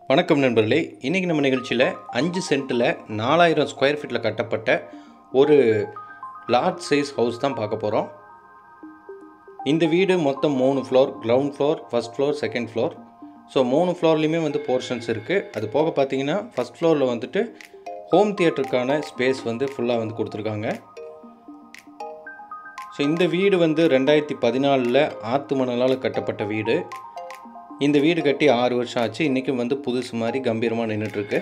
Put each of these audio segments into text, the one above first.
வணக்கம் நண்பர்களே இன்றைக்கி நம்ம நிகழ்ச்சியில் அஞ்சு சென்ட்டில் நாலாயிரம் ஸ்கொயர் ஃபீட்டில் கட்டப்பட்ட ஒரு லார்ஜ் சைஸ் ஹவுஸ் தான் பார்க்க போகிறோம் இந்த வீடு மொத்தம் மூணு floor ground floor first floor second floor so மூணு ஃப்ளோர்லேயுமே வந்து போர்ஷன்ஸ் இருக்குது அது போக பார்த்தீங்கன்னா ஃபஸ்ட் ஃப்ளோரில் வந்துட்டு ஹோம் தியேட்டருக்கான ஸ்பேஸ் வந்து ஃபுல்லாக வந்து கொடுத்துருக்காங்க ஸோ இந்த வீடு வந்து ரெண்டாயிரத்தி பதினாலில் ஆத்து மணலால் கட்டப்பட்ட வீடு இந்த வீடு கட்டி ஆறு வருஷம் ஆச்சு இன்றைக்கும் வந்து புதுசு மாதிரி கம்பீரமாக நின்றுட்டுருக்கு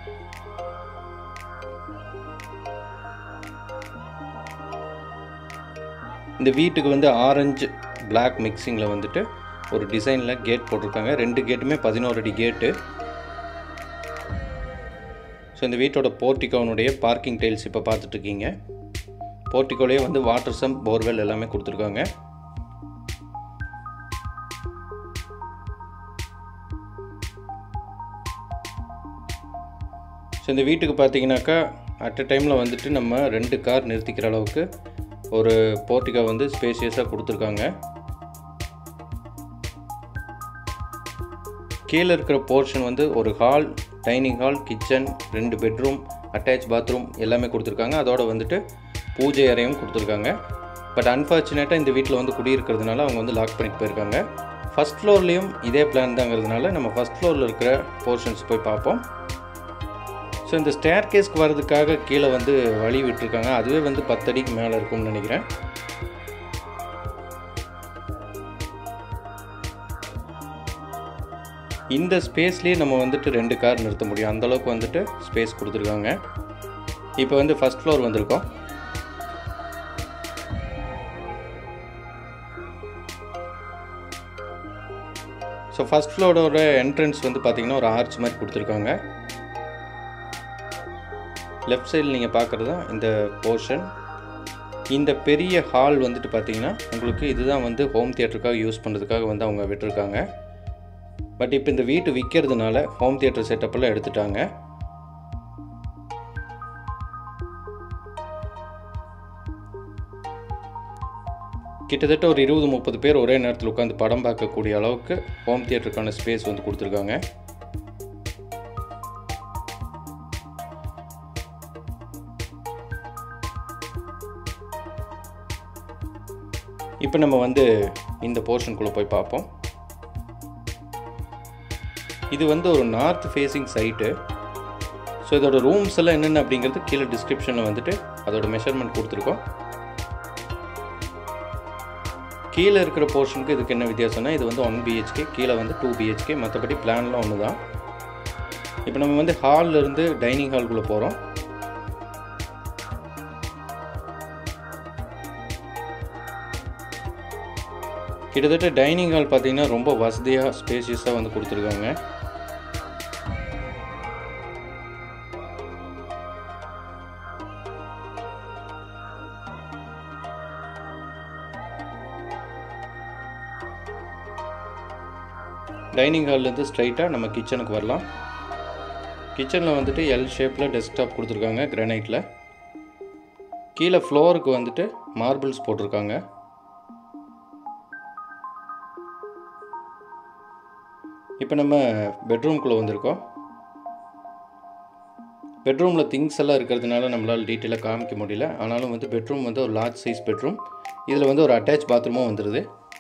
இந்த வீட்டுக்கு வந்து ஆரஞ்சு பிளாக் மிக்சிங்கில் வந்துட்டு ஒரு டிசைனில் கேட் போட்டிருக்காங்க ரெண்டு கேட்டுமே பதினோரு அடி கேட்டு ஸோ இந்த வீட்டோட போர்ட்டிகோனுடைய பார்க்கிங் டைல்ஸ் இப்போ பார்த்துட்ருக்கீங்க போர்ட்டிகோலேயே வந்து வாட்டர் சம் போர்வெல் எல்லாமே கொடுத்துருக்காங்க ஸோ இந்த வீட்டுக்கு பார்த்தீங்கன்னாக்கா அட் அ டைமில் வந்துட்டு நம்ம ரெண்டு கார் நிறுத்திக்கிற அளவுக்கு ஒரு போர்ட்டிகோ வந்து ஸ்பேசியஸாக கொடுத்துருக்காங்க கீழே இருக்கிற போர்ஷன் வந்து ஒரு ஹால் டைனிங் ஹால் கிச்சன் ரெண்டு பெட்ரூம் அட்டாச் பாத்ரூம் எல்லாமே கொடுத்துருக்காங்க அதோட வந்துட்டு பூஜை அறையும் கொடுத்துருக்காங்க பட் அன்ஃபார்ச்சுனேட்டாக இந்த வீட்டில் வந்து குடியிருக்கிறதுனால அவங்க வந்து லாக் பண்ணிட்டு போயிருக்காங்க ஃபஸ்ட் ஃப்ளோர்லேயும் இதே பிளான் தாங்கிறதுனால நம்ம ஃபஸ்ட் ஃப்ளோரில் இருக்கிற போர்ஷன்ஸ் போய் பார்ப்போம் ஸோ இந்த ஸ்டேர் கேஸ்க்கு வர்றதுக்காக கீழே வந்து வழி விட்டுருக்காங்க அதுவே வந்து பத்தடிக்கு மேலே இருக்கும்னு நினைக்கிறேன் இந்த ஸ்பேஸ்லேயே நம்ம வந்துட்டு ரெண்டு கார் நிறுத்த முடியும் அந்தளவுக்கு வந்துட்டு ஸ்பேஸ் கொடுத்துருக்காங்க இப்போ வந்து ஃபஸ்ட் ஃப்ளோர் வந்திருக்கோம் ஸோ ஃபஸ்ட் ஃப்ளோரோட என்ட்ரன்ஸ் வந்து பார்த்திங்கன்னா ஒரு ஆர்ச் மாதிரி கொடுத்துருக்காங்க லெஃப்ட் சைடில் நீங்கள் பார்க்குறது தான் இந்த போர்ஷன் இந்த பெரிய ஹால் வந்துட்டு பார்த்தீங்கன்னா உங்களுக்கு இதுதான் வந்து ஹோம் தியேட்டருக்காக யூஸ் பண்ணுறதுக்காக வந்து அவங்க விட்டுருக்காங்க பட் இப்போ இந்த வீட்டு விற்கிறதுனால ஹோம் தியேட்டர் செட்டப்பெல்லாம் எடுத்துட்டாங்க கிட்டத்தட்ட ஒரு இருபது முப்பது பேர் ஒரே நேரத்தில் உட்காந்து படம் பார்க்கக்கூடிய அளவுக்கு ஹோம் தியேட்டருக்கான ஸ்பேஸ் வந்து கொடுத்துருக்காங்க இப்போ நம்ம வந்து இந்த போர்ஷனுக்குள்ளே போய் பார்ப்போம் இது வந்து ஒரு நார்த் ஃபேஸிங் சைட்டு ஸோ இதோட ரூம்ஸ் எல்லாம் என்னென்ன அப்படிங்கிறது கீழே டிஸ்கிரிப்ஷனில் வந்துட்டு அதோட மெஷர்மெண்ட் கொடுத்துருக்கோம் கீழே இருக்கிற போர்ஷனுக்கு இதுக்கு என்ன வித்தியாசம்னா இது வந்து ஒன் பிஹெச்கே கீழே வந்து டூ பிஹெச்கே மற்றபடி பிளான்லாம் ஒன்று தான் இப்போ நம்ம வந்து ஹாலில் இருந்து டைனிங் ஹால்குள்ளே போகிறோம் கிட்டத்தட்ட டைனிங் ஹால் பார்த்தீங்கன்னா ரொம்ப வசதியாக ஸ்பேசியஸாக வந்து கொடுத்துருக்காங்க டைனிங் ஹால்லேருந்து ஸ்ட்ரைட்டாக நம்ம கிச்சனுக்கு வரலாம் கிச்சனில் வந்துட்டு எல் ஷேப்பில் டெஸ்க்டாப் கொடுத்துருக்காங்க கிரானைட்டில் கீழே ஃப்ளோருக்கு வந்துட்டு மார்பிள்ஸ் போட்டிருக்காங்க இப்போ நம்ம பெட்ரூம்குள்ளே வந்திருக்கோம் பெட்ரூமில் திங்ஸ் எல்லாம் இருக்கிறதுனால நம்மளால் டீட்டெயிலாக காமிக்க முடியல ஆனாலும் வந்து பெட்ரூம் வந்து ஒரு லார்ஜ் சைஸ் பெட்ரூம் இதில் வந்து ஒரு அட்டாச் பாத்ரூமும் வந்துடுது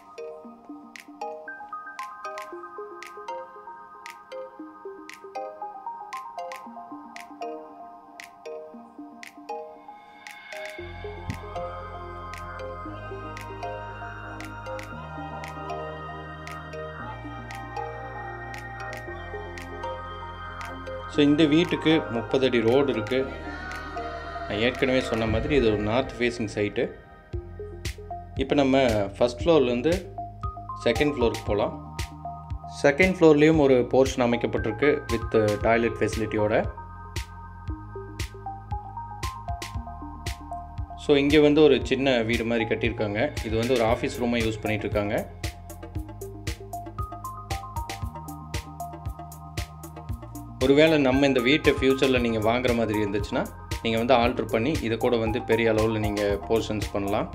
ஸோ இந்த வீட்டுக்கு முப்பது அடி ரோடு இருக்குது நான் ஏற்கனவே சொன்ன மாதிரி இது ஒரு நார்த் ஃபேஸிங் சைட்டு இப்போ நம்ம ஃபஸ்ட் ஃப்ளோர்லேருந்து செகண்ட் ஃப்ளோருக்கு போகலாம் செகண்ட் ஃப்ளோர்லேயும் ஒரு போர்ஷன் அமைக்கப்பட்டிருக்கு வித் டாய்லெட் ஃபெசிலிட்டியோட ஸோ இங்கே வந்து ஒரு சின்ன வீடு மாதிரி கட்டியிருக்காங்க இது வந்து ஒரு ஆஃபீஸ் ரூமாக யூஸ் பண்ணிகிட்ருக்காங்க ஒருவேளை நம்ம இந்த வீட்டை ஃப்யூச்சரில் நீங்கள் வாங்குற மாதிரி இருந்துச்சுன்னா நீங்கள் வந்து ஆல்ட்ரு பண்ணி இதை கூட வந்து பெரிய அளவில் நீங்கள் போர்ஷன்ஸ் பண்ணலாம்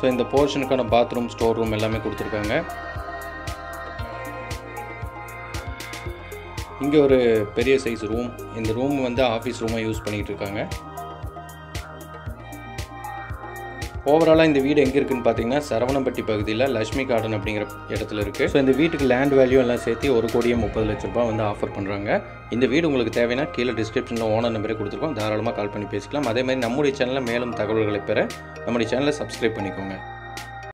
ஸோ இந்த போர்ஷனுக்கான பாத்ரூம் ஸ்டோர் ரூம் எல்லாமே கொடுத்துருக்காங்க இங்கே ஒரு பெரிய சைஸ் ரூம் இந்த ரூம் வந்து ஆஃபீஸ் ரூமாக யூஸ் பண்ணிகிட்டு இருக்காங்க ஓவராலாக இந்த வீடு எங்கே இருக்குன்னு பார்த்தீங்கன்னா சரவணம்பட்டி பகுதியில் லட்சுமி கார்டன் அப்படிங்கிற இடத்துல இருக்குது ஸோ இந்த வீட்டுக்கு லேண்ட் வேல்யூ எல்லாம் சேர்த்து ஒரு கோடியே முப்பது லட்ச ரூபாய் வந்து ஆஃபர் பண்ணுறாங்க இந்த வீடு உங்களுக்கு தேவைன்னா கீழே டிஸ்கிரிப்ஷனில் ஓனர் நம்பரே கொடுத்துருக்கோம் தாராளமாக கால் பண்ணி பேசிக்கலாம் அதே மாதிரி நம்முடைய சேனலில் மேலும் தகவல்களை பெற நம்முடைய சேனலை சப்ஸ்கிரைப் பண்ணிக்கோங்க